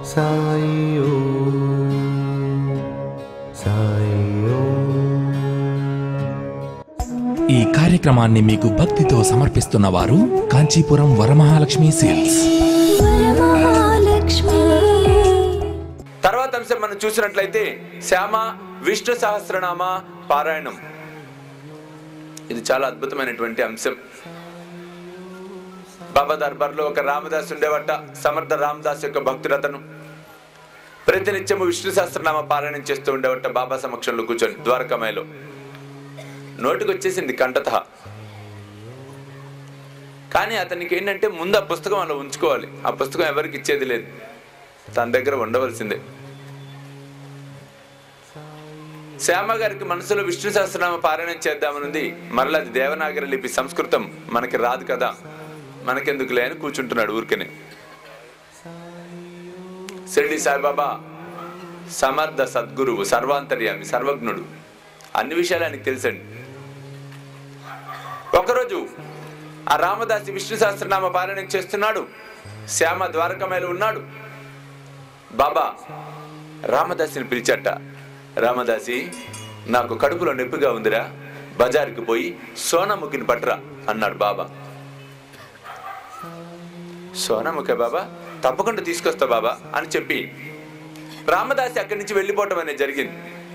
సాయి ఓం సాయి ఓం ఈ కార్యక్రమాన్ని మీకు భక్తితో సమర్పిస్తున్న వారు కాంచీపురం వరమహాలక్ష్మి సేల్స్ వరమహాలక్ష్మి తర్వాత అంశం మనం చూసినట్లయితే శ్యామ విష్ణు సహస్రనామ పారాయణం ఇది చాలా అద్భుతమైనటువంటి అంశం బాబా దర్బార్లో ఒక రామదాస్ ఉండేవట సమర్థ రామదాస్ యొక్క భక్తుడతను ప్రతినిత్యము విష్ణు సహస్రనామ పారాయణం చేస్తూ ఉండేవట బాబా సమక్షంలో కూర్చొని ద్వారకామాయలో నోటికి వచ్చేసింది కంటత కానీ అతనికి ఏంటంటే ముందు ఆ పుస్తకం అలా ఉంచుకోవాలి ఆ పుస్తకం ఎవరికి ఇచ్చేది లేదు తన దగ్గర ఉండవలసిందే శ్యామ గారికి మనసులో విష్ణు సహస్రనామ పారాయణం చేద్దామనుంది మరలా అది దేవనాగరి లిపి సంస్కృతం మనకి రాదు కదా మనకెందుకులే అని కూర్చుంటున్నాడు ఊరికనే షిరిడి సాయిబాబా సమర్థ సద్గురువు సర్వాంతర్యామి సర్వజ్ఞుడు అన్ని విషయాలు ఆయనకు తెలుసండి ఒకరోజు ఆ రామదాసి విష్ణు సహస్రనామ పారాయణం చేస్తున్నాడు శ్యామ ద్వారకమేలు ఉన్నాడు బాబా రామదాసిని పిలిచట రామదాసి నాకు కడుపులో నొప్పిగా ఉందిరా బజారుకి పోయి సోనాముఖిని పట్టరా అన్నాడు బాబా సోనాముఖ బాబా తప్పకుండా తీసుకొస్తా బాబా అని చెప్పి రామదాసి అక్కడి నుంచి వెళ్ళిపోవటం అనేది జరిగింది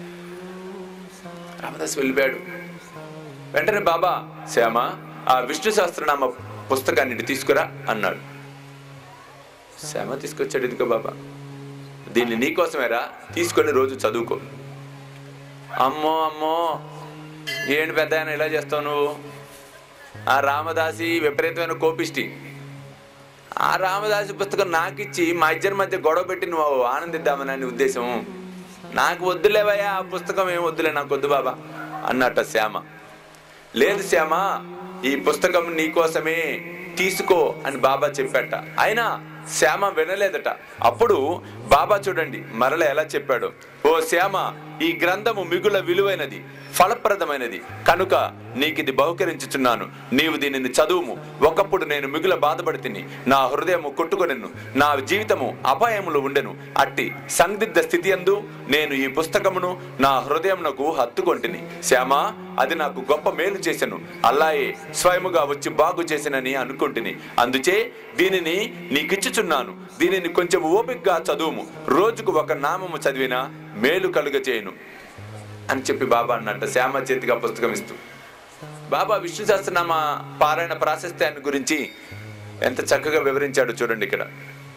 రామదాసి వెళ్ళిపోయాడు వెంటనే బాబా శ్యామ ఆ విష్ణు సహస్రనామ పుస్తకాన్ని ఇటు తీసుకురా అన్నాడు శ్యామ తీసుకొచ్చాడు ఇదిగో బాబా దీన్ని నీకోసమేరా తీసుకొని రోజు చదువుకో అమ్మో అమ్మో ఏంటి పెద్ద ఆయన ఇలా చేస్తావు నువ్వు ఆ రామదాసి విపరీతమైన కోపిష్టి ఆ రామదాసి పుస్తకం నాకు ఇచ్చి మా ఇద్దరి మధ్య గొడవ పెట్టి నువ్వు ఆనందిద్దామని అని ఉద్దేశం నాకు వద్దులేవయ్యా ఆ పుస్తకం ఏం వద్దులే నాకు వద్దు బాబా అన్నట్ట శ్యామ లేదు శ్యామ ఈ పుస్తకం నీకోసమే తీసుకో అని బాబా చెప్పాట అయినా శ్యామ వినలేదట అప్పుడు బాబా చూడండి మరల ఎలా చెప్పాడు ఓ శ్యామ ఈ గ్రంథము మిగుల విలువైనది ఫలప్రదమైనది కనుక నీకు ఇది బహుకరించుచున్నాను నీవు దీనిని చదువుము ఒకప్పుడు నేను మిగుల బాధపడితిని నా హృదయము కొట్టుకొనెను నా జీవితము అపాయములు ఉండెను అట్టి సందిగ్ధ స్థితి అందు నేను ఈ పుస్తకమును నా హృదయమునకు హత్తుకొంటిని శ్యామ అది నాకు గొప్ప మేలు చేసెను అల్లాయే స్వయముగా వచ్చి బాగు చేసినని అనుకుంటుని అందుచే దీనిని నీకిచ్చుచున్నాను దీనిని కొంచెం ఓపికగా చదువుము రోజుకు ఒక నామము చదివినా మేలు కలుగ చేయను అని చెప్పి బాబా అన్నట్ట శ్యామ చేతిగా పుస్తకం ఇస్తూ బాబా విష్ణు సహస్రనామ పారాయణ ప్రాశస్త్యాన్ని గురించి ఎంత చక్కగా వివరించాడో చూడండి ఇక్కడ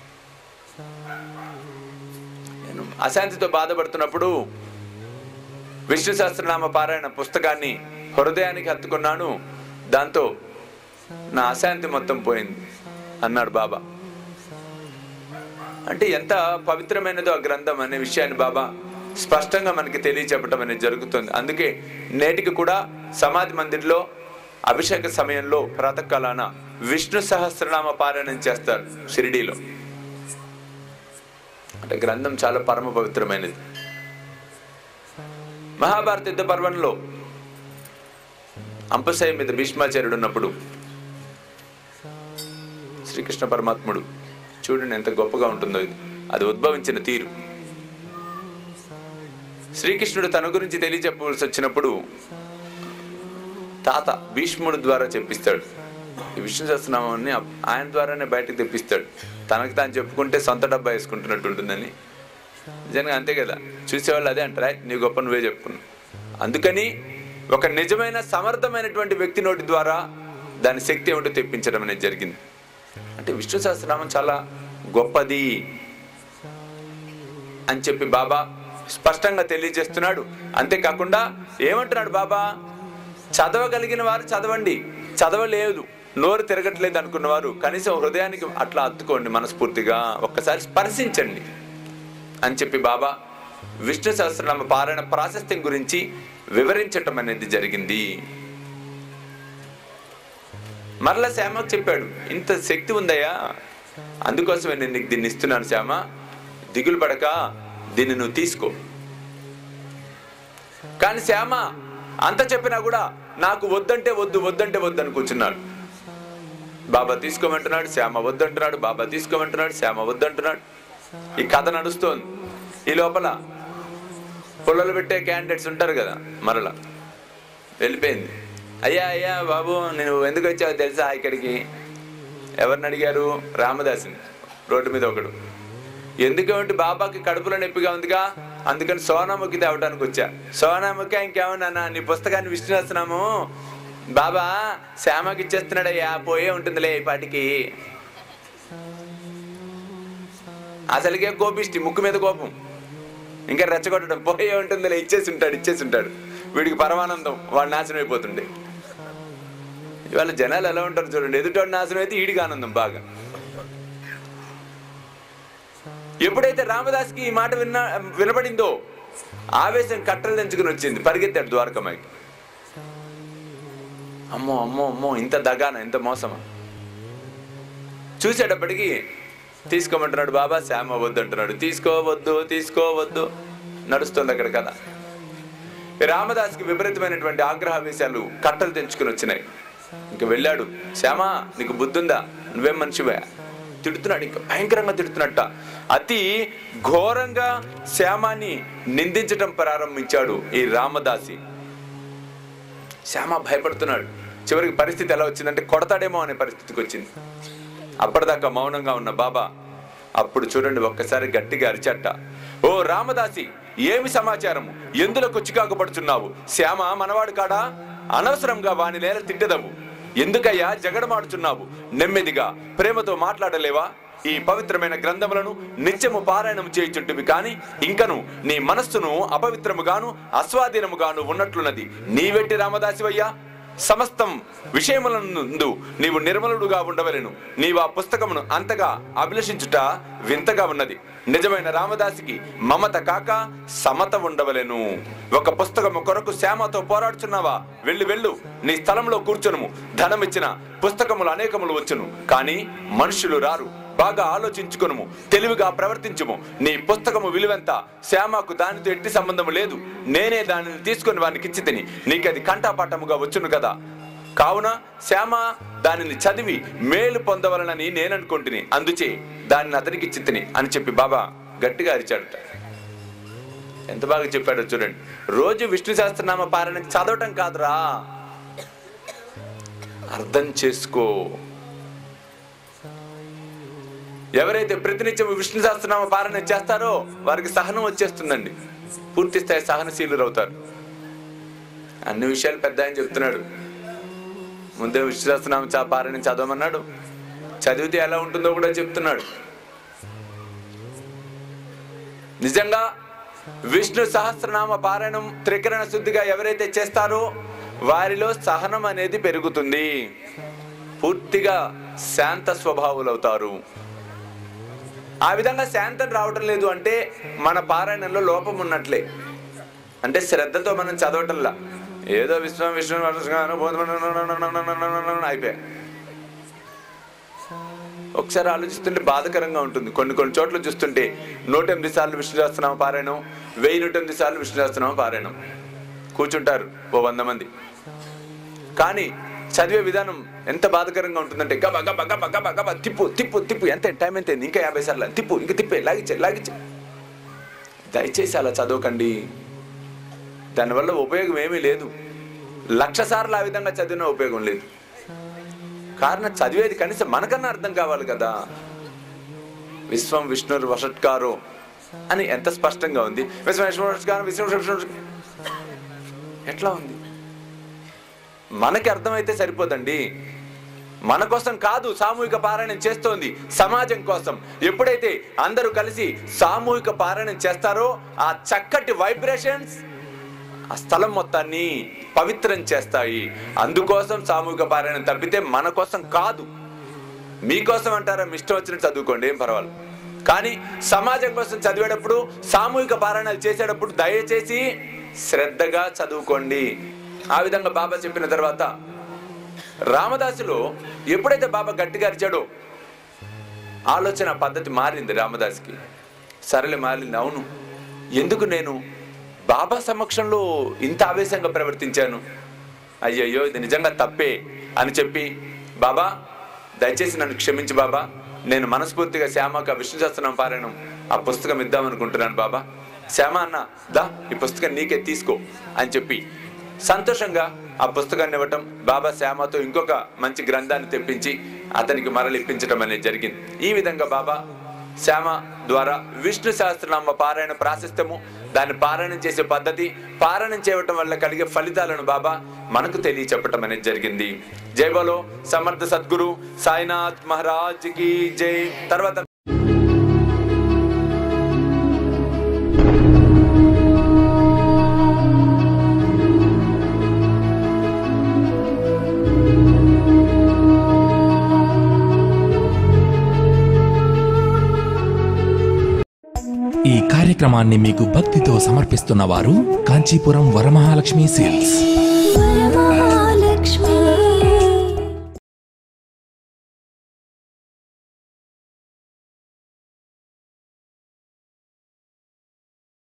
నేను అశాంతితో బాధపడుతున్నప్పుడు విష్ణు సహస్రనామ పారాయణ పుస్తకాన్ని హృదయానికి హత్తుకున్నాను దాంతో నా అశాంతి మొత్తం పోయింది అన్నాడు బాబా అంటే ఎంత పవిత్రమైనదో ఆ గ్రంథం అనే విషయాన్ని బాబా స్పష్టంగా మనకి తెలియచెప్పటం అనేది జరుగుతుంది అందుకే నేటికి కూడా సమాధి మందిర్లో అభిషేక సమయంలో ప్రాతకాలాన విష్ణు సహస్రనామ పారాయణం చేస్తారు షిరిడీలో అంటే గ్రంథం చాలా పరమ పవిత్రమైనది మహాభారత యుద్ధ పర్వంలో అంపశయ మీద భీష్మాచార్యుడు ఉన్నప్పుడు శ్రీకృష్ణ పరమాత్ముడు చూడండి ఎంత గొప్పగా ఉంటుందో ఇది అది ఉద్భవించిన తీరు శ్రీకృష్ణుడు తన గురించి తెలియచెప్పవలసి వచ్చినప్పుడు తాత భీష్ముడు ద్వారా చెప్పిస్తాడు ఈ విష్ణు సహస్రనామాన్ని ఆయన ద్వారానే బయటకు తెప్పిస్తాడు తనకు తాను చెప్పుకుంటే సొంత డబ్బా వేసుకుంటున్నట్టు ఉంటుందని నిజంగా అంతే కదా చూసేవాళ్ళు అదే అంటారా నీ గొప్ప నువ్వే చెప్పుకున్నావు అందుకని ఒక నిజమైన సమర్థమైనటువంటి వ్యక్తి నోటి ద్వారా దాని శక్తి ఏమిటో తెప్పించడం అనేది జరిగింది అంటే విష్ణు సహస్రనామం చాలా గొప్పది అని చెప్పి బాబా స్పష్టంగా తెలియజేస్తున్నాడు అంతేకాకుండా ఏమంటున్నాడు బాబా చదవగలిగిన వారు చదవండి చదవలేదు నోరు తిరగట్లేదు అనుకున్న వారు కనీసం హృదయానికి అట్లా అత్తుకోండి మనస్ఫూర్తిగా ఒక్కసారి స్పర్శించండి అని చెప్పి బాబా విష్ణు సహస్రనామ పారాయణ ప్రాశస్త్యం గురించి వివరించటం అనేది జరిగింది మరలా శ్యామకు చెప్పాడు ఇంత శక్తి ఉందయ్యా అందుకోసమే నేను నీకు దీన్ని ఇస్తున్నాను శ్యామ దిగులు పడక దీన్ని నువ్వు తీసుకో కానీ శ్యామ అంత చెప్పినా కూడా నాకు వద్దంటే వద్దు వద్దంటే వద్దు అని కూర్చున్నాడు బాబా తీసుకోమంటున్నాడు శ్యామ వద్దంటున్నాడు బాబా తీసుకోమంటున్నాడు శ్యామ వద్దంటున్నాడు ఈ కథ నడుస్తోంది ఈ లోపల పుల్లలు పెట్టే క్యాండిడేట్స్ ఉంటారు కదా మరలా వెళ్ళిపోయింది అయ్యా అయ్యా బాబు నేను ఎందుకు వచ్చావో తెలుసా ఇక్కడికి ఎవరిని అడిగారు రామదాసుని రోడ్డు మీద ఒకడు ఎందుకేమిటి బాబాకి కడుపులో నొప్పిగా ఉందిగా అందుకని సోనాముఖి తేవడానికి వచ్చా సోనాముఖి ఇంకేమన్నా నీ పుస్తకాన్ని విష్ణుస్తున్నాము బాబా శ్యామకి ఇచ్చేస్తున్నాడయ్యా పోయే ఉంటుందిలే ఈ పాటికి అసలుకే కోపిష్టి ముక్కు మీద కోపం ఇంకా రెచ్చగొట్టడం పోయే ఉంటుందిలే ఇచ్చేసి ఉంటాడు ఇచ్చేసి ఉంటాడు వీడికి పరమానందం వాడు నాశనం అయిపోతుండే ఇవాళ జనాలు ఎలా ఉంటారు చూడండి ఎదుటోడు నాశనం అయితే ఈడికి ఆనందం బాగా ఎప్పుడైతే రామదాస్కి ఈ మాట విన్నా వినపడిందో ఆవేశం కట్టలు తెంచుకుని వచ్చింది పరిగెత్తాడు ద్వారకమాయికి అమ్మో అమ్మో అమ్మో ఇంత దగాన ఇంత మోసమా చూసేటప్పటికి తీసుకోమంటున్నాడు బాబా శ్యామ వద్దు అంటున్నాడు తీసుకోవద్దు తీసుకోవద్దు నడుస్తుంది అక్కడ కథ రామదాస్కి విపరీతమైనటువంటి ఆగ్రహావేశాలు కట్టలు తెంచుకుని వచ్చినాయి ఇంక వెళ్ళాడు శ్యామ నీకు బుద్ధుందా నువ్వేం మనిషివే తిడుతున్నాడు ఇంకా భయంకరంగా తిడుతున్నట్ట అతి ఘోరంగా శ్యామాని నిందించటం ప్రారంభించాడు ఈ రామదాసి శ్యామ భయపడుతున్నాడు చివరికి పరిస్థితి ఎలా వచ్చిందంటే కొడతాడేమో అనే పరిస్థితికి వచ్చింది అప్పటిదాకా మౌనంగా ఉన్న బాబా అప్పుడు చూడండి ఒక్కసారి గట్టిగా అరిచట్ట ఓ రామదాసి ఏమి సమాచారము ఎందులకు చికాకుపడుచున్నావు శ్యామ మనవాడు కాడా అనవసరంగా వాని నేల తిట్టదవు ఎందుకయ్యా జగడమాడుచున్నావు నెమ్మదిగా ప్రేమతో మాట్లాడలేవా ఈ పవిత్రమైన గ్రంథములను నిత్యము పారాయణం చేయుచుంటివి కాని ఇంకను నీ మనస్సును అపవిత్రముగాను అస్వాధీనముగాను ఉన్నట్లున్నది నీవెట్టి రామదాసివయ్యా సమస్తం విషయములందు నీవు నిర్మలుడుగా ఉండవలెను నీవు ఆ పుస్తకమును అంతగా అభిలషించుట వింతగా ఉన్నది నిజమైన రామదాసికి మమత కాక సమత ఉండవలెను ఒక పుస్తకము కొరకు శ్యామతో పోరాడుచున్నావా వెళ్ళు వెళ్ళు నీ స్థలంలో కూర్చొనుము ధనమిచ్చిన పుస్తకములు అనేకములు వచ్చును కానీ మనుషులు రారు బాగా ఆలోచించుకొనుము తెలివిగా ప్రవర్తించుము నీ పుస్తకము విలువెంత శ్యామకు దానితో ఎట్టి సంబంధము లేదు నేనే దానిని తీసుకొని వానికి ఇచ్చి తిని నీకది కంఠాపాఠముగా వచ్చును కదా కావున శ్యామ దానిని చదివి మేలు పొందవలనని నేననుకుంటుని అందుచే దానిని అతనికి ఇచ్చి తిని అని చెప్పి బాబా గట్టిగా అరిచాడట ఎంత బాగా చెప్పాడో చూడండి రోజు విష్ణు సహస్రనామ పారాయణ చదవటం కాదురా అర్థం చేసుకో ఎవరైతే ప్రతినిత్యం విష్ణు సహస్రనామ పారాయణ చేస్తారో వారికి సహనం వచ్చేస్తుందండి పూర్తి స్థాయి సహనశీలురు అవుతారు అన్ని విషయాలు పెద్ద ఆయన చెప్తున్నాడు ముందే విష్ణు సహస్రనామ చా- పారాయణ చదవమన్నాడు చదివితే ఎలా ఉంటుందో కూడా చెప్తున్నాడు నిజంగా విష్ణు సహస్రనామ పారాయణం త్రికరణ శుద్ధిగా ఎవరైతే చేస్తారో వారిలో సహనం అనేది పెరుగుతుంది పూర్తిగా శాంత స్వభావులు అవుతారు ఆ విధంగా శాంతం రావటం లేదు అంటే మన పారాయణంలో లోపం ఉన్నట్లే అంటే శ్రద్ధతో మనం చదవటంలా ఏదో విశ్వం విష్ణు అయిపోయా ఒకసారి ఆలోచిస్తుంటే బాధకరంగా ఉంటుంది కొన్ని కొన్ని చోట్ల చూస్తుంటే నూట ఎనిమిది సార్లు విష్ణు చేస్తున్నాం పారాయణం వెయ్యి నూట ఎనిమిది సార్లు విష్ణు చేస్తున్నాం పారాయణం కూర్చుంటారు ఓ వంద మంది కానీ చదివే విధానం ఎంత బాధకరంగా ఉంటుందంటే గబ గబ గబ గబ గబ తిప్పు తిప్పు తిప్పు ఎంత టైం ఎంత అయింది? ఇంకా యాభై సార్లు తిప్పు ఇంక తిప్పే లాగిచ్చే లాగిచ్చే దయచేసి అలా చదవకండి దానివల్ల ఉపయోగం ఏమీ లేదు లక్ష సార్లు ఆ విధంగా చదివిన ఉపయోగం లేదు కారణం చదివేది కనీసం మనకన్నా అర్థం కావాలి కదా విశ్వం విష్ణుర్ వషట్కారో అని ఎంత స్పష్టంగా ఉంది విశ్వం విష్ణు వషట్కారం విశ్వం విష్ణు వషట్కారం. ఎట్లా ఉంది మనకి అర్థమైతే సరిపోదండి మన కోసం కాదు సామూహిక పారాయణం చేస్తోంది సమాజం కోసం ఎప్పుడైతే అందరూ కలిసి సామూహిక పారాయణం చేస్తారో ఆ చక్కటి వైబ్రేషన్స్ ఆ స్థలం మొత్తాన్ని పవిత్రం చేస్తాయి అందుకోసం సామూహిక పారాయణం తప్పితే మన కోసం కాదు మీకోసం అంటారా మీ ఇష్టం వచ్చినట్టు చదువుకోండి ఏం పర్వాలేదు కానీ సమాజం కోసం చదివేటప్పుడు సామూహిక పారాయణాలు చేసేటప్పుడు దయచేసి శ్రద్ధగా చదువుకోండి ఆ విధంగా బాబా చెప్పిన తర్వాత రామదాసులో ఎప్పుడైతే బాబా గట్టిగా అరిచాడో ఆలోచన పద్ధతి మారింది రామదాస్కి సరళి మారింది అవును ఎందుకు నేను బాబా సమక్షంలో ఇంత ఆవేశంగా ప్రవర్తించాను అయ్యయ్యో ఇది నిజంగా తప్పే అని చెప్పి బాబా దయచేసి నన్ను క్షమించు బాబా నేను మనస్ఫూర్తిగా శ్యామకు ఆ విష్ణు సహస్రనామ పారాయణం ఆ పుస్తకం ఇద్దామనుకుంటున్నాను బాబా శ్యామ అన్న దా ఈ పుస్తకం నీకే తీసుకో అని చెప్పి సంతోషంగా ఆ పుస్తకాన్ని ఇవ్వటం బాబా శ్యామతో ఇంకొక మంచి గ్రంథాన్ని తెప్పించి అతనికి మరలి ఇప్పించడం అనేది జరిగింది ఈ విధంగా బాబా శ్యామ ద్వారా విష్ణు సహస్రనామ పారాయణ ప్రాశస్త్యము దాన్ని పారాయణం చేసే పద్ధతి పారాయణం చేయటం వల్ల కలిగే ఫలితాలను బాబా మనకు తెలియ చెప్పటం అనేది జరిగింది జై బలో సమర్థ సద్గురు సాయినాథ్ మహారాజ్ కి జై తర్వాత ఈ కార్యక్రమాన్ని మీకు భక్తితో సమర్పిస్తున్న వారు కాంచీపురం వరమహాలక్ష్మి సేల్స్ వర